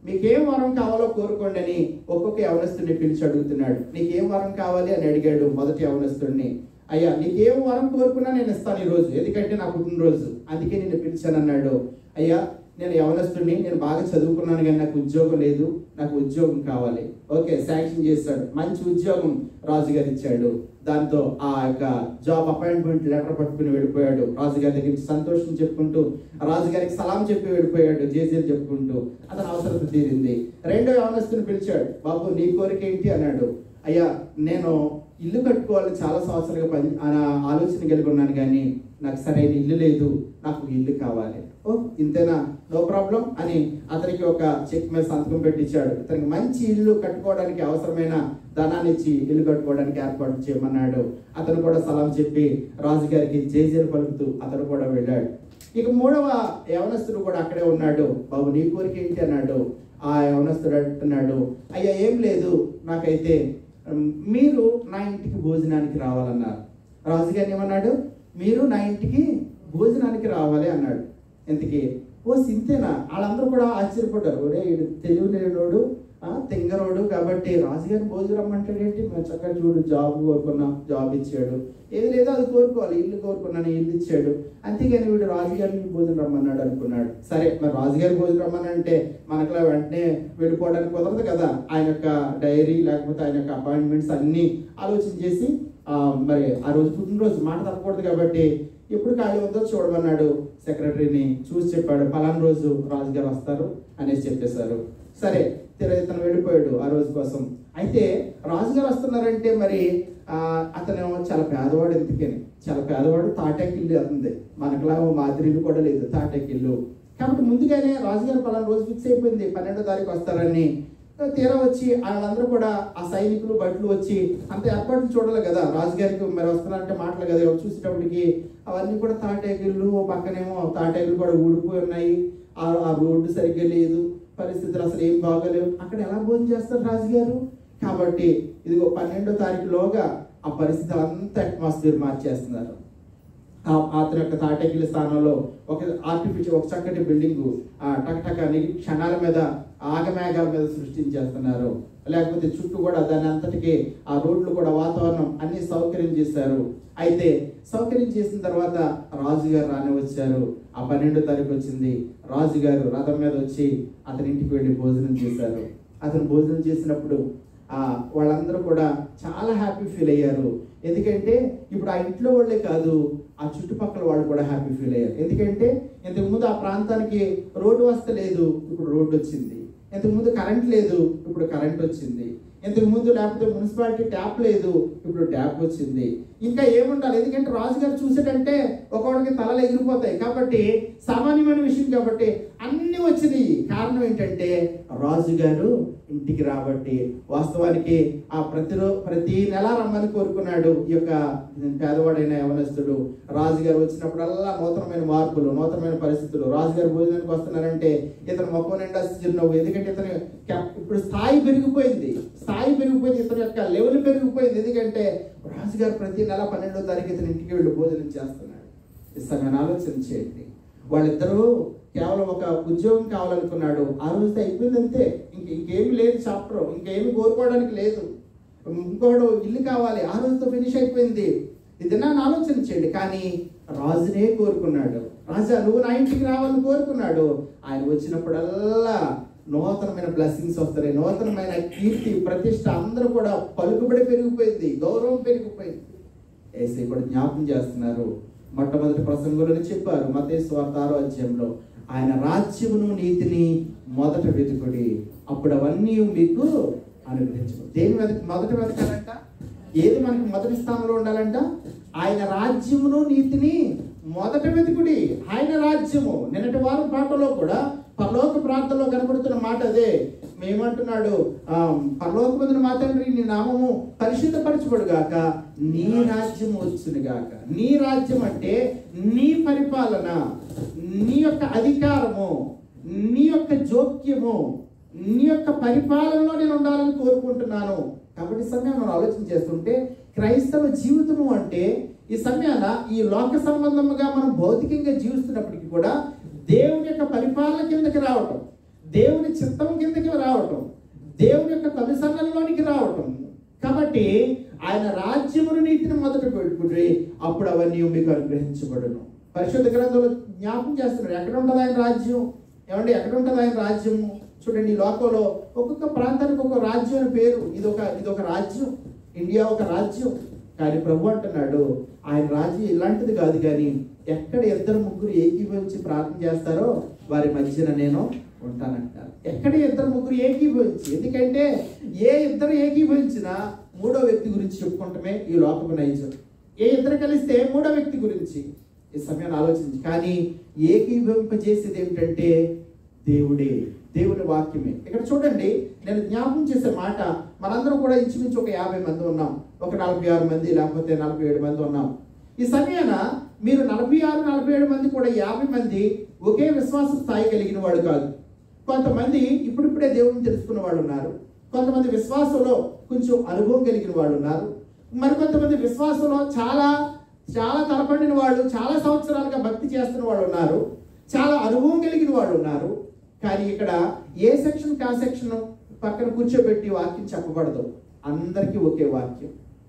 మీకేం వరం కావాలో కోరుకోండి అని ఒక్కొక్క యవనస్తుడిని పిలిచి అడుగుతున్నాడు నీకేం వరం కావాలి అని అడిగాడు మొదటి యవనస్తుడిని అయ్యా నీకేం వరం కోరుకున్నా నేను ఇస్తాను ఈరోజు ఎందుకంటే నా పుట్టినరోజు అందుకే నిన్ను పిలిచాను అన్నాడు అయ్యా నేను యవనస్తుడిని నేను బాగా చదువుకున్నాను కానీ నాకు ఉద్యోగం లేదు నాకు ఉద్యోగం కావాలి ఓకే శాంక్షన్ చేశాడు మంచి ఉద్యోగం రాజుగారు ఇచ్చాడు దాంతో ఆ యొక్క జాబ్ అపాయింట్మెంట్ లెటర్ పట్టుకుని వెళ్ళిపోయాడు రాజుగారి దగ్గరికి సంతోషం చెప్పుకుంటూ రాజుగారికి సలాం చెప్పి వెళ్ళిపోయాడు జేజేలు చెప్పుకుంటూ అతని అవసరం తీరింది రెండో యవనస్తుని పిలిచాడు బాబు నీ కోరిక ఏంటి అన్నాడు అయ్యా నేను ఇల్లు కట్టుకోవాలని చాలా సంవత్సరాలుగా పని ఆ ఆలోచన కలిగి ఉన్నాను కానీ నాకు సరైన ఇల్లు లేదు నాకు ఇల్లు కావాలి ఓ ఇంతేనా నో ప్రాబ్లం అని అతనికి ఒక చెక్ మీద సంతకం పెట్టించాడు ఇతనికి మంచి ఇల్లు కట్టుకోవడానికి అవసరమైన ధనాన్ని ఇచ్చి ఇల్లు కట్టుకోవడానికి ఏర్పాటు చేయమన్నాడు అతను కూడా సలాం చెప్పి రాజుగారికి జేజేలు పలుకుతూ అతను కూడా వెళ్ళాడు ఇక మూడవ యవనస్తుడు కూడా అక్కడే ఉన్నాడు బాబు నీ కోరిక ఏంటి అన్నాడు ఆ యవనస్తుడు అంటున్నాడు అయ్యా ఏం లేదు నాకైతే ఉమ్, మీరు నా ఇంటికి భోజనానికి రావాలన్నారు రాజుగారు ఏమన్నాడు మీరు నా ఇంటికి భోజనానికి రావాలి అన్నాడు ఇంతకీ ఓ సింతేనా వాళ్ళందరూ కూడా ఆశ్చర్యపడ్డారు ఒరే ఈడు తెలివి లేనోడు ఆ, తెంగరోడు కాబట్టి రాజుగారిని భోజనం రమ్మంటాడేంటి మేము చక్కగా చూడు జాబ్ కోరుకున్నాం జాబ్ ఇచ్చాడు ఏది లేదో అది కోరుకోవాలి ఇల్లు కోరుకున్నాను ఇల్లు ఇచ్చాడు అంతేగాని వీడు రాజుగారిని భోజనం రమ్మన్నాడు అనుకున్నాడు సరే మరి రాజుగారి భోజనం రమ్మనంటే మనకులా వెంటనే వెళ్ళిపోవడానికి కుదరదు కదా ఆయన యొక్క డైరీ లేకపోతే ఆయన యొక్క అపాయింట్మెంట్స్ అన్నీ ఆలోచన చేసి ఆ, మరి ఆ రోజు పుట్టినరోజు మాట తప్పకూడదు కాబట్టి ఎప్పుడు ఖాళీ ఉందో చూడమన్నాడు సెక్రటరీని చూసి చెప్పాడు పలానా రోజు రాజుగారు వస్తారు అనేసి చెప్పేశారు సరే తిరిగి ఇతను వెళ్ళిపోయాడు ఆ రోజు కోసం అయితే రాజుగారు వస్తున్నారంటే మరి ఆ, అతను చాలా పేదవాడు ఎందుకని చాలా పేదవాడు తాటాకిల్లు అతుంది మనకులా ఓ మాదిరిల్లు కూడా లేదు తాటాకిల్లు కాబట్టి ముందుగానే రాజుగారు పలానా రోజు ఫిక్స్ అయిపోయింది పన్నెండో తారీఖు వస్తారని తీరా వచ్చి వాళ్ళందరూ కూడా ఆ సైనికులు బట్టలు వచ్చి అంత ఏర్పాట్లు చూడాలి కదా రాజుగారికి మరి వస్తున్నారంటే మాటలు కదా ఎవరు చూసేటప్పటికి అవన్నీ కూడా తాటేగుళ్ళు ఓ పక్కనేమో తాటేగులు కూడా ఊడిపోయి ఉన్నాయి ఆ ఆ రోడ్డు సరిగ్గా లేదు పరిస్థితులు అసలు ఏం బాగోలేవు అక్కడ ఎలా భోజనం చేస్తారు రాజుగారు కాబట్టి ఇదిగో పన్నెండో తారీఖులోగా ఆ పరిస్థితి అంతా అట్మాస్ఫియర్ మార్చేస్తున్నారు ఆ- అతని యొక్క తాటకిల స్థానంలో ఒక ఆర్టిఫిషియల్ ఒక చక్కటి బిల్డింగ్ టక్ అని క్షణాల మీద ఆగమేఘాల మీద సృష్టించేస్తున్నారు లేకపోతే చుట్టూ కూడా దాని అంతటికి ఆ రోడ్లు కూడా వాతావరణం అన్ని సౌకర్యం చేశారు అయితే సౌకర్యం చేసిన తర్వాత రాజుగారు రాని వచ్చారు ఆ పన్నెండో తారీఖు వచ్చింది రాజుగారు రథం మీద వచ్చి అతని ఇంటికి వెళ్ళి భోజనం చేశారు అతను భోజనం చేసినప్పుడు ఆ వాళ్ళందరూ కూడా చాలా హ్యాపీ ఫీల్ అయ్యారు ఎందుకంటే ఇప్పుడు ఆ ఇంట్లో వాళ్ళే కాదు ఆ చుట్టుపక్కల వాళ్ళు కూడా హ్యాపీ ఫీల్ అయ్యారు ఎందుకంటే ఇంతకు ముందు ఆ ప్రాంతానికి రోడ్డు వస్త లేదు ఇప్పుడు రోడ్డు వచ్చింది ఇంతకు ముందు కరెంట్ లేదు ఇప్పుడు కరెంట్ వచ్చింది ఇంతకు ముందు లేకపోతే మున్సిపాలిటీ ట్యాప్ లేదు ఇప్పుడు ట్యాప్ వచ్చింది ఇంకా ఏముండాలి ఎందుకంటే రాజుగారు చూసేటంటే ఒకవాడికి తలలు ఎగిరిపోతాయి కాబట్టి సామాన్యమైన విషయం కాబట్టి అన్ని వచ్చినాయి కారణం ఏంటంటే రాజుగారు ఇంటికి రాబట్టి వాస్తవానికి ఆ ప్రతిరో ప్రతి నెల రమ్మని కోరుకున్నాడు ఈ యొక్క పేదవాడైన యవనస్తుడు రాజుగారు వచ్చినప్పుడల్లా నూతనమైన మార్పులు నూతనమైన పరిస్థితులు రాజుగారు భోజనానికి వస్తున్నారంటే ఇతను మొక్క నిండా చిరునవ్వు ఎందుకంటే ఇతను కెప్- ఇప్పుడు స్థాయి పెరిగిపోయింది స్థాయి పెరిగిపోయింది ఇతని యొక్క లెవెల్ పెరిగిపోయింది ఎందుకంటే రాజుగారు ప్రతి నెల పన్నెండో తారీఖు ఇతను ఇంటికి వెళ్ళి భోజనం చేస్తున్నాడు ఈ సమయాన్ని ఆలోచన చేయండి వాళ్ళిద్దరూ కేవలం ఒక ఉద్యోగం కావాలనుకున్నాడు ఆ రోజుతో అయిపోయింది అంతే ఇంక ఇంకేమి లేదు చాప్టర్ ఇంకేమి కోరుకోవడానికి లేదు ఇంకోడు ఇల్లు కావాలి ఆ రోజుతో ఫినిష్ అయిపోయింది ఇది నన్ను ఆలోచన చేయండి కానీ రాజునే కోరుకున్నాడు రాజా నువ్వు నా ఇంటికి రావాలని కోరుకున్నాడు ఆయన వచ్చినప్పుడల్లా నూతనమైన బ్లెస్సింగ్స్ వస్తాయి నూతనమైన కీర్తి ప్రతిష్ట అందరూ కూడా పలుకుబడి పెరిగిపోయింది గౌరవం పెరిగిపోయింది ఏసై కూడా జ్ఞాపకం చేస్తున్నారు మొట్టమొదటి ప్రసంగంలోనే చెప్పారు మతే స్వార్థ ఆరో అధ్యాయంలో ఆయన రాజ్యమును నీతిని మొదట వెతుకుడి అప్పుడు అవన్నీ మీకు అనుగ్రహించు దేని వెతక మొదట వెతకాలంట ఏది మనకి మొదటి స్థానంలో ఉండాలంట ఆయన రాజ్యమును నీతిని మొదట వెతుకుడి ఆయన రాజ్యము నిన్నటి వారం పాటలో కూడా పరలోక ప్రాంతంలో కనబడుతున్న మాట అదే మేమంటున్నాడు ఆ, పరలోకమందున మా తండ్రి నీ నామము పరిశుద్ధపరచబడు గాక నీ రాజ్యం వచ్చును గాక నీ రాజ్యం అంటే నీ పరిపాలన నీ యొక్క అధికారము నీ యొక్క జోక్యము నీ యొక్క పరిపాలనలో నేను ఉండాలని కోరుకుంటున్నాను కాబట్టి ఈ సమయం మనం ఆలోచన చేస్తుంటే క్రైస్తవ జీవితము అంటే ఈ సమయాన ఈ లోక సంబంధముగా మనం భౌతికంగా జీవిస్తున్నప్పటికీ కూడా దేవుని యొక్క పరిపాలన కిందకి రావటం దేవుని చిత్తం కిందకి రావటం దేవుని యొక్క కమిసన్నల్లోనికి రావటం కాబట్టి ఆయన రాజ్యమును నీతిని మొదట పెట్టుకుంటే అప్పుడు అవన్నీ మీకు అనుగ్రహించబడును పరిశుద్ధ గ్రంథంలో జ్ఞాపకం చేస్తున్నాడు ఎక్కడ ఉంటుంది ఆయన రాజ్యం ఏమంటే ఎక్కడ ఉంటుంది ఆయన రాజ్యము చూడండి ఈ లోకంలో ఒక్కొక్క ప్రాంతానికి ఒక రాజ్యం అని పేరు ఇది ఒక ఇది ఒక రాజ్యం ఇండియా ఒక రాజ్యం కానీ ప్రభు అంటున్నాడు ఆయన రాజ్యం ఇలాంటిది కాదు కానీ ఎక్కడ ఇద్దరు ముగ్గురు ఏకీభవించి ప్రార్థన చేస్తారో వారి మధ్యన నేను ఉంటానంటారు ఎక్కడ ఇద్దరు ముగ్గురు ఏకీభవించి ఎందుకంటే ఏ ఇద్దరు ఏకీభవించినా మూడో వ్యక్తి గురించి చెప్పుకుంటమే ఈ లోకపు నైజం ఏ ఇద్దరు కలిస్తే మూడో వ్యక్తి గురించి ఈ సమయాన్ని ఆలోచించి కానీ ఏకీభవింపజేసేది ఏమిటంటే దేవుడే దేవుని వాక్యమే ఇక్కడ చూడండి నేను జ్ఞాపకం చేసే మాట మనందరం కూడా ఇంచుమించు ఒక యాభై మంది ఉన్నాం ఒక నలభై ఆరు మంది లేకపోతే నలభై ఏడు మంది ఉన్నాం ఈ సమయాన మీరు నలభై ఆరు నలభై ఏడు మంది కూడా యాభై మంది ఒకే విశ్వాస స్థాయి కలిగిన వాడు కాదు కొంతమంది ఇప్పుడిప్పుడే దేవుడిని తెలుసుకున్న వాళ్ళు ఉన్నారు కొంతమంది విశ్వాసంలో కొంచెం అనుభవం కలిగిన వాళ్ళు ఉన్నారు మరి కొంతమంది విశ్వాసంలో చాలా చాలా తలపడిన వాళ్ళు చాలా సంవత్సరాలుగా భక్తి చేస్తున్న వాళ్ళు ఉన్నారు చాలా అనుభవం కలిగిన వాళ్ళు ఉన్నారు కానీ ఇక్కడ ఏ సెక్షన్ కా సెక్షన్ పక్కన కూర్చోబెట్టి వాక్యం చెప్పబడదు అందరికీ ఒకే వాక్యం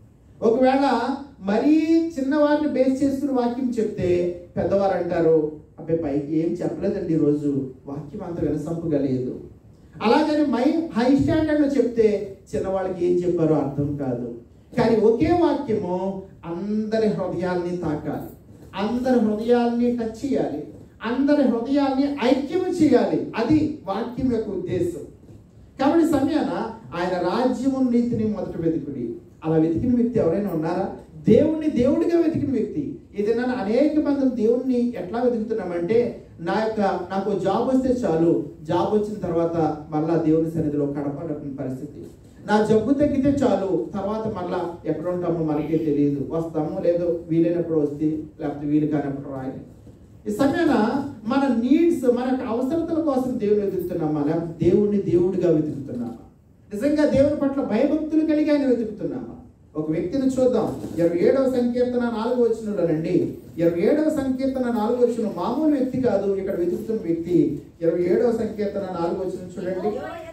ఒకవేళ మరీ చిన్నవారిని బేస్ చేసుకుని వాక్యం చెప్తే పెద్దవారు అంటారు అబ్బాయి పైకి ఏం చెప్పలేదండి ఈరోజు వాక్యం అంత వినసంపుగా లేదు అలాగని మై హై స్టాండర్డ్లో చెప్తే చిన్నవాళ్ళకి ఏం చెప్పారో అర్థం కాదు కానీ ఒకే వాక్యము అందరి హృదయాల్ని తాకాలి అందరి హృదయాల్ని టచ్ చేయాలి అందరి హృదయాల్ని ఐక్యము చేయాలి అది వాక్యం యొక్క ఉద్దేశం కాబట్టి సమయాన ఆయన రాజ్యము నీతిని మొదట వెతుకుడి అలా వెతికిన వ్యక్తి ఎవరైనా ఉన్నారా దేవుణ్ణి దేవుడిగా వెతికిన వ్యక్తి ఏదైనా అనేక మంది దేవుణ్ణి ఎట్లా వెతుకుతున్నామంటే నా యొక్క నాకు జాబ్ వస్తే చాలు జాబ్ వచ్చిన తర్వాత మళ్ళా దేవుని సన్నిధిలో కడపడని పరిస్థితి నా జబ్బు తగ్గితే చాలు తర్వాత మళ్ళా ఎక్కడ ఉంటామో మనకే తెలియదు వస్తామో లేదో వీలైనప్పుడు వస్తే లేకపోతే వీలు కానప్పుడు రాయి ఈ సమయాన మన నీడ్స్ మన యొక్క అవసరతల కోసం దేవుని వెతుకుతున్నామా లేకపోతే దేవుణ్ణి దేవుడిగా వెతుకుతున్నామా నిజంగా దేవుని పట్ల భయభక్తులు కలిగి ఆయన వెతుకుతున్నామా ఒక వ్యక్తిని చూద్దాం ఇరవై ఏడవ సంకీర్తన నాలుగు వచ్చినలోనండి ఇరవై ఏడవ సంకీర్తన నాలుగు వచ్చిన మామూలు వ్యక్తి కాదు ఇక్కడ వెతుకుతున్న వ్యక్తి ఇరవై ఏడవ సంకీర్తన నాలుగు వచ్చిన చూడండి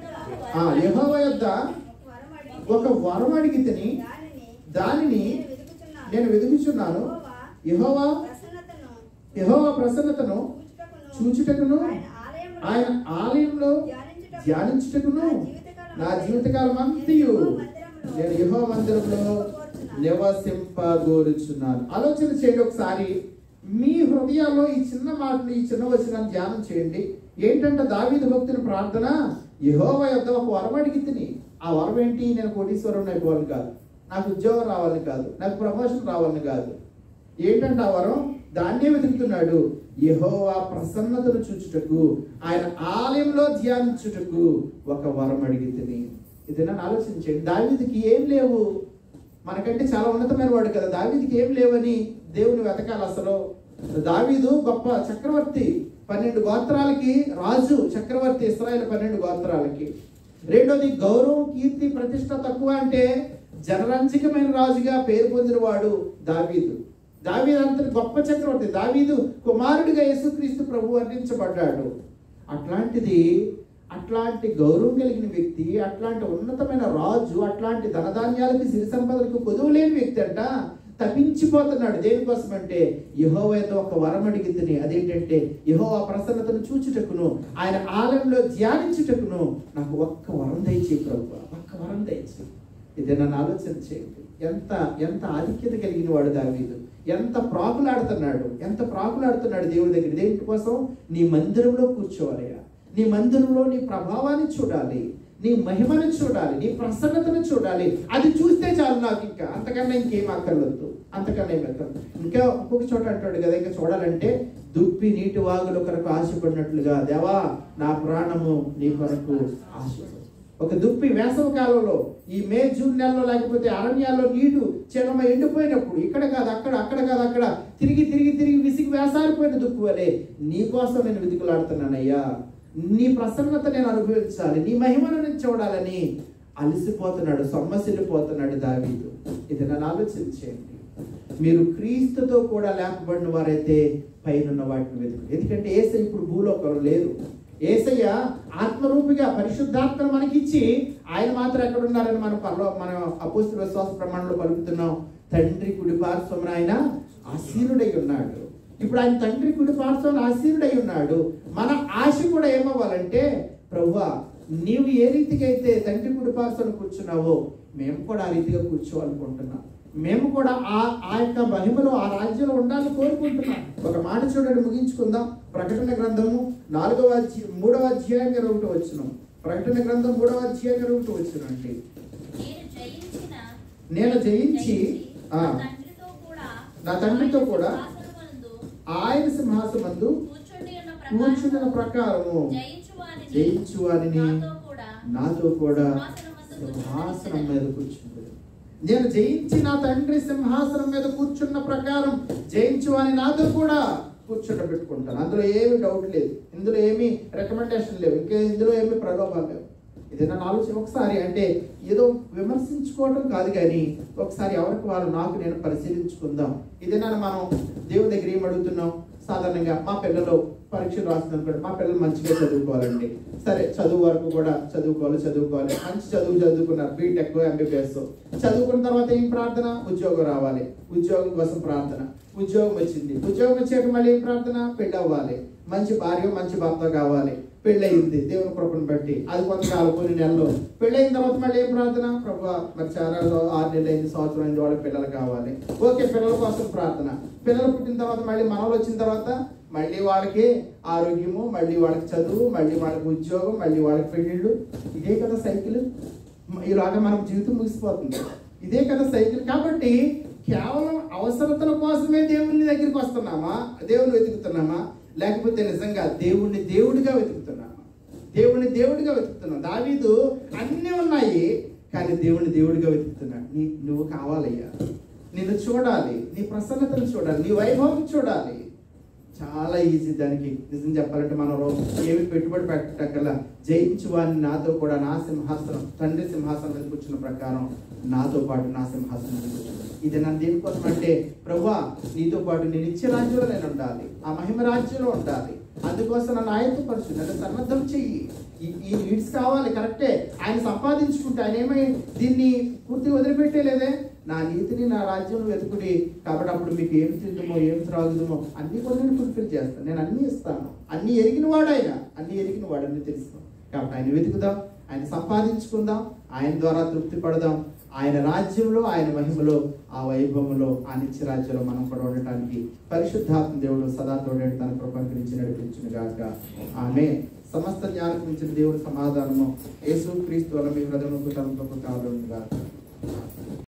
ఆ యెహోవా యొద్ద ఒక వరం అడిగి తిని దానిని నేను వెతుకుచున్నాను యెహోవా యెహోవా ప్రసన్నతను చూచుటకును ఆయన ఆలయంలో ధ్యానించుటకును నా జీవితకాలం అంతయు నేను యహో మందిరంలో నివసింపగోరుచున్నాను ఆలోచన చేయండి ఒకసారి మీ హృదయాల్లో ఈ చిన్న మాటలు ఈ చిన్న వచనాన్ని ధ్యానం చేయండి ఏంటంటే దావీదు భక్తుని ప్రార్థన యహోవ యొద్ద ఒక వరం అడిగి తిని ఆ వరం ఏంటి నేను కోటీశ్వరం అయిపోవాలి కాదు నాకు ఉద్యోగం రావాలని కాదు నాకు ప్రమోషన్ రావాలని కాదు ఏంటంటే ఆ వరం దాన్నే వెతుకుతున్నాడు యెహోవా ప్రసన్నతను చూచుటకు ఆయన ఆలయంలో ధ్యానించుటకు ఒక వరం అడిగితిని ఇది నన్ను ఆలోచించండి దావీదికి ఏం లేవు మనకంటే చాలా ఉన్నతమైన వాడు కదా దావీదికి ఏం లేవని దేవుని వెతకాలి అసలు దావీదు గొప్ప చక్రవర్తి పన్నెండు గోత్రాలకి రాజు చక్రవర్తి ఇస్రాయేల్ పన్నెండు గోత్రాలకి రెండోది గౌరవం కీర్తి ప్రతిష్ట తక్కువ అంటే జనరంజకమైన రాజుగా పేరు పొందిన వాడు దావీదు దావీదు అంత గొప్ప చక్రవర్తి దావీదు కుమారుడిగా యేసుక్రీస్తు ప్రభు వర్ణించబడ్డాడు అట్లాంటిది అట్లాంటి గౌరవం కలిగిన వ్యక్తి అట్లాంటి ఉన్నతమైన రాజు అట్లాంటి ధనధాన్యాలకి సిరి సంపదలకు కొదువు లేని వ్యక్తి అంట తప్పించిపోతున్నాడు దేనికోసం అంటే యహోవైతే ఒక వరం అడిగితే అదేంటంటే యహోవా ప్రసన్నతను చూచుటకును ఆయన ఆలయంలో ధ్యానించుటకును నాకు ఒక్క వరం దయచే ప్రభు ఒక్క వరం దయచే ఇది నన్ను ఆలోచన చేయండి ఎంత ఎంత ఆధిక్యత కలిగిన వాడు దావీదు ఎంత ప్రాకులాడుతున్నాడు ఎంత ప్రాకులాడుతున్నాడు దేవుడి దగ్గర దేని కోసం నీ మందిరంలో కూర్చోవాలయ్యా నీ మందిరంలో నీ ప్రభావాన్ని చూడాలి నీ మహిమను చూడాలి నీ ప్రసన్నతను చూడాలి అది చూస్తే చాలు నాకు ఇంకా అంతకన్నా ఇంకేం అక్కర్లేదు అంతకన్నా ఏం అక్కర్లేదు ఇంకా ఒక్కొక్క చోట అంటాడు కదా ఇంకా చూడాలంటే దుప్పి నీటి వాగుల కొరకు ఆశపడినట్లుగా దేవా నా ప్రాణము నీ కొరకు ఆశపడు ఒక దుప్పి వేసవి కాలంలో ఈ మే జూన్ నెలలో లేకపోతే అరణ్యాల్లో నీళ్లు చెనమ ఎండిపోయినప్పుడు ఇక్కడ కాదు అక్కడ అక్కడ కాదు అక్కడ తిరిగి తిరిగి తిరిగి విసిగి వేసారిపోయిన దుప్పు వలె నీ కోసం నేను వెతుకులాడుతున్నానయ్యా నీ ప్రసన్నత నేను అనుభవించాలి నీ మహిమను నేను చూడాలని అలసిపోతున్నాడు సొమ్మసిల్లిపోతున్నాడు దావీదు ఇది నన్ను ఆలోచించేయండి మీరు క్రీస్తుతో కూడా లేపబడిన వారైతే పైన వాటిని వెతుకు ఎందుకంటే ఏసై ఇప్పుడు భూలోకంలో లేరు ఏసయ్య ఆత్మరూపిగా పరిశుద్ధాత్మను మనకిచ్చి ఆయన మాత్రం ఎక్కడ ఉన్నారని మనం పర్లో మన అపోస్తుల విశ్వాస ప్రమాణంలో పలుకుతున్నాం తండ్రి కుడి పార్శ్వమున ఆయన ఆసీనుడై ఉన్నాడు ఇప్పుడు ఆయన తండ్రి కుడి పార్శ్వమున ఆసీనుడై ఉన్నాడు మన ఆశ కూడా ఏమవ్వాలంటే ప్రభువా నీవు ఏ రీతికి అయితే తండ్రి కుడి పార్శ్వను కూర్చున్నావో మేము కూడా ఆ రీతిగా కూర్చోవాలనుకుంటున్నాం మేము కూడా ఆ ఆ యొక్క మహిమలో ఆ రాజ్యంలో ఉండాలని కోరుకుంటున్నాం ఒక మాట చూడండి ముగించుకుందాం ప్రకటన గ్రంథము నాలుగవ అధ్యాయం మూడవ అధ్యాయం ఇరవై ఒకటి వచ్చిన ప్రకటన గ్రంథం మూడవ అధ్యాయం ఇరవై ఒకటి వచ్చిన అండి నేను జయించిన నేను జయించి ఆ, నా తండ్రితో కూడా నా తండ్రితో కూడా సింహాసనమందు ఆయన సింహాసమందు కూర్చుండి ఉన్న కూర్చున్న ప్రకారము ప్రకారము జయించువానిని జయించువానిని నాతో కూడా నాతో కూడా సింహాసనమందు సింహాసనం మీద కూర్చుంది నేను జయించి నా తండ్రి సింహాసనం మీద కూర్చున్న ప్రకారం జయించువాని నాతో కూడా కూర్చుండ పెట్టుకుంటాను అందులో ఏమి డౌట్ లేదు ఇందులో ఏమి రికమెండేషన్ లేవు ఇంకా ఇందులో ఏమి ప్రలోభాలు లేవు ఇది నన్ను ఆలోచన ఒకసారి అంటే ఏదో విమర్శించుకోవడం కాదు కానీ ఒకసారి ఎవరికి వాళ్ళు నాకు నేను పరిశీలించుకుందాం ఇది నన్ను మనం దేవుడి దగ్గర ఏం అడుగుతున్నాం సాధారణంగా మా పిల్లలు పరీక్షలు రాస్తున్నాం కూడా మా పిల్లలు మంచిగా చదువుకోవాలండి సరే చదువు వరకు కూడా చదువుకోవాలి చదువుకోవాలి మంచి చదువు చదువుకున్నారు బీటెక్ ఎంబీబీఎస్ చదువుకున్న తర్వాత ఏం ప్రార్థన ఉద్యోగం రావాలి ఉద్యోగం కోసం ప్రార్థన ఉద్యోగం వచ్చింది ఉద్యోగం వచ్చాక మళ్ళీ ఏం ప్రార్థన పెళ్ళి అవ్వాలి మంచి భార్య మంచి భర్త కావాలి పెళ్ళయింది దేవుని కృపను బట్టి అది కొంతకాలం కొన్ని నెలలు పెళ్ళయిన తర్వాత మళ్ళీ ఏం ప్రార్థన ప్రభు మరి చాలా రో- ఆరు నెలలు అయింది సంవత్సరం అయింది వాళ్ళకి పిల్లలు కావాలి ఓకే పిల్లల కోసం ప్రార్థన పిల్లలు పుట్టిన తర్వాత మళ్ళీ మనవలు వచ్చిన తర్వాత మళ్ళీ వాళ్ళకి ఆరోగ్యము మళ్ళీ వాళ్ళకి చదువు మళ్ళీ వాళ్ళకి ఉద్యోగం మళ్ళీ వాళ్ళకి పెళ్ళిళ్ళు ఇదే కదా సైకిల్ ఇలాగా మనం జీవితం ముగిసిపోతుంది ఇదే కదా సైకిల్ కాబట్టి కేవలం అవసరతల కోసమే దేవుని దగ్గరికి వస్తున్నామా దేవుని వెతుకుతున్నామా లేకపోతే నిజంగా దేవుణ్ణి దేవుడిగా వెతుకుతున్నామా దేవుణ్ణి దేవుడిగా వెతుకుతున్నాం దావీదు అన్నీ ఉన్నాయి కానీ దేవుణ్ణి దేవుడిగా వెతుకుతున్నాడు నీ నువ్వు కావాలయ్యా నిన్ను చూడాలి నీ ప్రసన్నతను చూడాలి నీ వైభవం చూడాలి చాలా ఈజీ దానికి నిజం చెప్పాలంటే మనం రో- ఏమి పెట్టుబడి పెట్టకల్లా జయించు వారిని నాతో కూడా నా సింహాసనం తండ్రి సింహాసనం మీద కూర్చున్న ప్రకారం నాతో పాటు నా సింహాసనం మీద కూర్చున్నాడు ఇది నన్ను దేనికోసం అంటే ప్రభువా నీతో పాటు నేను ఇచ్చే రాజ్యంలో నేను ఉండాలి ఆ మహిమ రాజ్యంలో ఉండాలి అందుకోసం నన్ను ఆయత్తపరచు నన్ను సన్నద్ధం చెయ్యి ఈ- ఈ నీడ్స్ కావాలి కరెక్టే ఆయన సంపాదించుకుంటే ఆయన ఏమై దీన్ని పూర్తిగా వదిలిపెట్టేలేదే నా నీతిని నా రాజ్యం వెతుకుడి కాబట్టి అప్పుడు మీకు ఏం తిందుమో ఏం త్రాగుదుమో అన్ని కూడా నేను ఫుల్ఫిల్ చేస్తాను నేను అన్ని ఇస్తాను అన్ని ఎరిగిన వాడు ఆయన అన్ని ఎరిగిన వాడు అన్ని తెలుసు కాబట్టి ఆయన వెతుకుదాం ఆయన సంపాదించుకుందాం ఆయన ద్వారా తృప్తి పడదాం ఆయన రాజ్యంలో ఆయన మహిమలో ఆ వైభవంలో ఆ నిత్య రాజ్యంలో మనం కూడా ఉండటానికి పరిశుద్ధాత్మ దేవుడు సదా తోడేడు తన కృపంకరించి నడిపించిన గాక ఆమె సమస్త జ్ఞానం మించిన దేవుడి సమాధానము యేసు క్రీస్తు వల్ల మీ హృదయముకు తలంపుకు కావాలి గాక